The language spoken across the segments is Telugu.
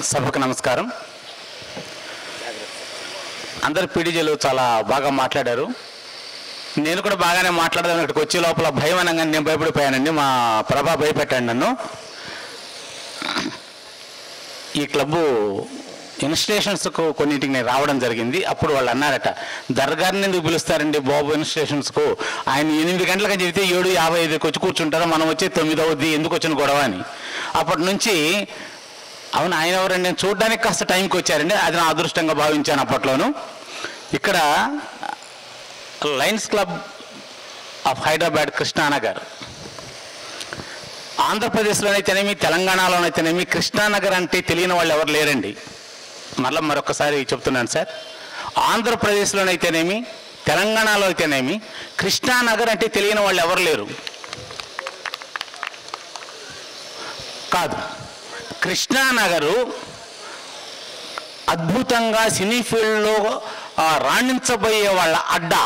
సభకు నమస్కారం అందరు పీడిజీలు చాలా బాగా మాట్లాడారు నేను కూడా బాగానే మాట్లాడదాను ఇక్కడికి వచ్చే లోపల భయం అనగానే నేను భయపడిపోయానండి మా ప్రభా భయపెట్టాడు నన్ను ఈ క్లబ్బు ఇన్స్టిట్యూషన్స్కు కొన్నింటికి నేను రావడం జరిగింది అప్పుడు వాళ్ళు అన్నారట దర్గారిని ఎందుకు పిలుస్తారండి బాబు ఇన్స్టిట్యూషన్స్కు ఆయన ఎనిమిది గంటలకు చెబితే ఏడు యాభై ఐదుకి వచ్చి కూర్చుంటారు మనం వచ్చి తొమ్మిది అవుద్ది ఎందుకు వచ్చిన గొడవ అని అప్పటి నుంచి అవును ఆయన ఎవరండి నేను చూడడానికి కాస్త టైంకి వచ్చారండి అది నా అదృష్టంగా భావించాను అప్పట్లోను ఇక్కడ lions club of Hyderabad Krishnanagar ఆంధ్రప్రదేశ్లోనైతేనేమి తెలంగాణలోనైతేనేమి కృష్ణానగర్ అంటే తెలియని వాళ్ళు ఎవరు లేరండి మరలా మరొకసారి చెప్తున్నాను సార్ ఆంధ్రప్రదేశ్లోనైతేనేమి తెలంగాణలో అయితేనేమి కృష్ణానగర్ అంటే తెలియని వాళ్ళు ఎవరు లేరు కాదు కృష్ణానగరు అద్భుతంగా సినీ ఫీల్డ్లో ఆ, రాణించబోయే వాళ్ళ అడ్డా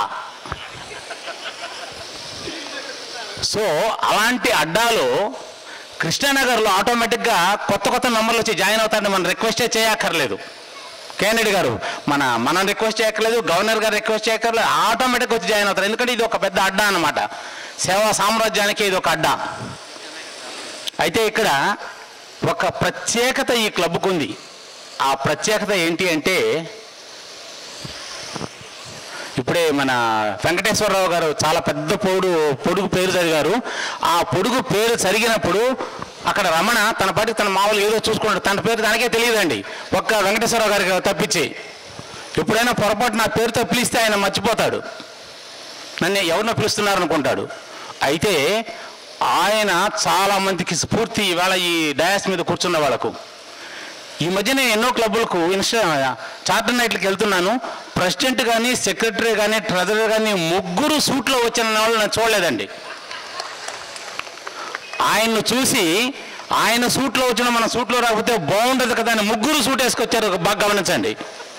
సో అలాంటి అడ్డాలో కృష్ణానగర్లో ఆటోమేటిక్గా కొత్త కొత్త మెంబర్లు వచ్చి జాయిన్ అవుతారని మనం రిక్వెస్టే చేయక్కర్లేదు కేంద్రెడ్డి గారు మన మనం రిక్వెస్ట్ చేయక్కర్లేదు గవర్నర్ గారు రిక్వెస్ట్ చేయక్కర్లేదు ఆటోమేటిక్గా వచ్చి జాయిన్ అవుతారు ఎందుకంటే ఇది ఒక పెద్ద అడ్డా అన్నమాట సేవా సామ్రాజ్యానికి ఇది ఒక అడ్డా అయితే ఇక్కడ ఒక ప్రత్యేకత ఈ క్లబ్కు ఉంది ఆ ప్రత్యేకత ఏంటి అంటే ఇప్పుడే మన వెంకటేశ్వరరావు గారు చాలా పెద్ద పొడుగు పొడుగు పేరు చదివారు ఆ పొడుగు పేరు చదివినప్పుడు అక్కడ రమణ తన పాటికి తన మామూలు ఏదో చూసుకున్నాడు తన పేరు దానికే తెలియదండి ఒక్క వెంకటేశ్వరరావు గారికి తప్పించి ఎప్పుడైనా పొరపాటు నా పేరుతో పిలిస్తే ఆయన మర్చిపోతాడు నన్ను ఎవరినో పిలుస్తున్నారు అనుకుంటాడు అయితే ఆయన చాలా మందికి స్ఫూర్తి ఇవాళ ఈ డయాస్ మీద కూర్చున్న వాళ్ళకు ఈ మధ్య నేను ఎన్నో క్లబ్బులకు ఇన్స్టా చార్టర్ నైట్లకు వెళ్తున్నాను ప్రెసిడెంట్ కానీ సెక్రటరీ కానీ ట్రెజరర్ కానీ ముగ్గురు సూట్లో వచ్చిన వాళ్ళు నేను చూడలేదండి ఆయన్ను చూసి ఆయన సూట్లో వచ్చిన మన సూట్లో రాకపోతే బాగుండదు కదా అని ముగ్గురు సూట్ వేసుకొచ్చారు బాగా గమనించండి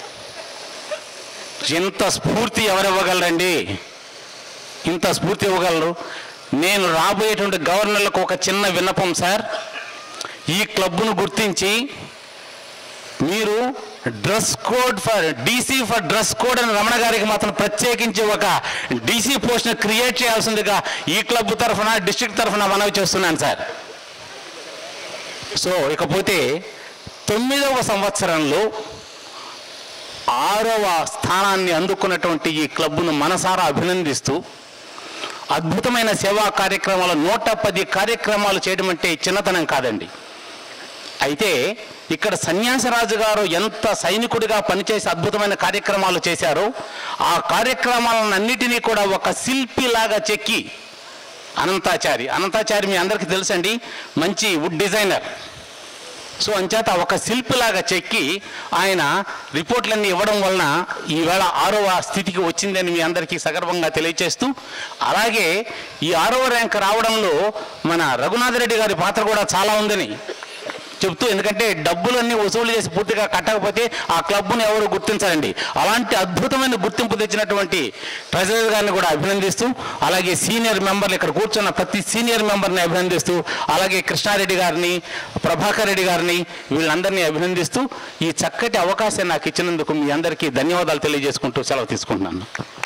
ఇంత స్ఫూర్తి ఎవరివ్వగలరండి ఇంత స్ఫూర్తి ఇవ్వగలరు నేను రాబోయేటువంటి గవర్నర్లకు ఒక చిన్న విన్నపం సార్ ఈ క్లబ్ను గుర్తించి మీరు dress code for DC for dress code అని రమణ గారికి మాత్రం ప్రత్యేకించి ఒక డీసీ పోస్ట్ని క్రియేట్ చేయాల్సిందిగా ఈ క్లబ్ తరఫున డిస్ట్రిక్ట్ తరఫున మనవి చేస్తున్నాను సార్ సో ఇకపోతే తొమ్మిదవ సంవత్సరంలో ఆరవ స్థానాన్ని అందుకున్నటువంటి ఈ క్లబ్ను మనసారా అభినందిస్తూ అద్భుతమైన సేవా కార్యక్రమాలు నూట పది కార్యక్రమాలు చేయడం అంటే చిన్నతనం కాదండి అయితే ఇక్కడ సన్యాసరాజు గారు ఎంత సైనికుడిగా పనిచేసి అద్భుతమైన కార్యక్రమాలు చేశారో ఆ కార్యక్రమాలన్నిటినీ కూడా ఒక శిల్పిలాగా చెక్కి అనంతాచారి అనంతాచారి మీ అందరికీ తెలుసండి మంచి వుడ్ డిజైనర్ సో అంచేత ఒక శిల్పిలాగా చెక్కి ఆయన రిపోర్ట్లన్నీ ఇవ్వడం వలన ఈవేళ ఆరవ స్థితికి వచ్చిందని మీ అందరికీ సగర్వంగా తెలియచేస్తూ అలాగే ఈ ఆరవ ర్యాంక్ రావడంలో మన రఘునాథరెడ్డి గారి పాత్ర కూడా చాలా ఉందని చెప్తూ ఎందుకంటే డబ్బులన్నీ వసూలు చేసి పూర్తిగా కట్టకపోతే ఆ క్లబ్ను ఎవరు గుర్తించాలండి అలాంటి అద్భుతమైన గుర్తింపు తెచ్చినటువంటి ట్రెజరర్ గారిని కూడా అభినందిస్తూ అలాగే సీనియర్ మెంబర్లు ఇక్కడ కూర్చున్న ప్రతి సీనియర్ మెంబర్ని అభినందిస్తూ అలాగే కృష్ణారెడ్డి గారిని ప్రభాకర్ రెడ్డి గారిని వీళ్ళందరినీ అభినందిస్తూ ఈ చక్కటి అవకాశం నాకు ఇచ్చినందుకు మీ అందరికీ ధన్యవాదాలు తెలియజేసుకుంటూ సెలవు తీసుకుంటున్నాను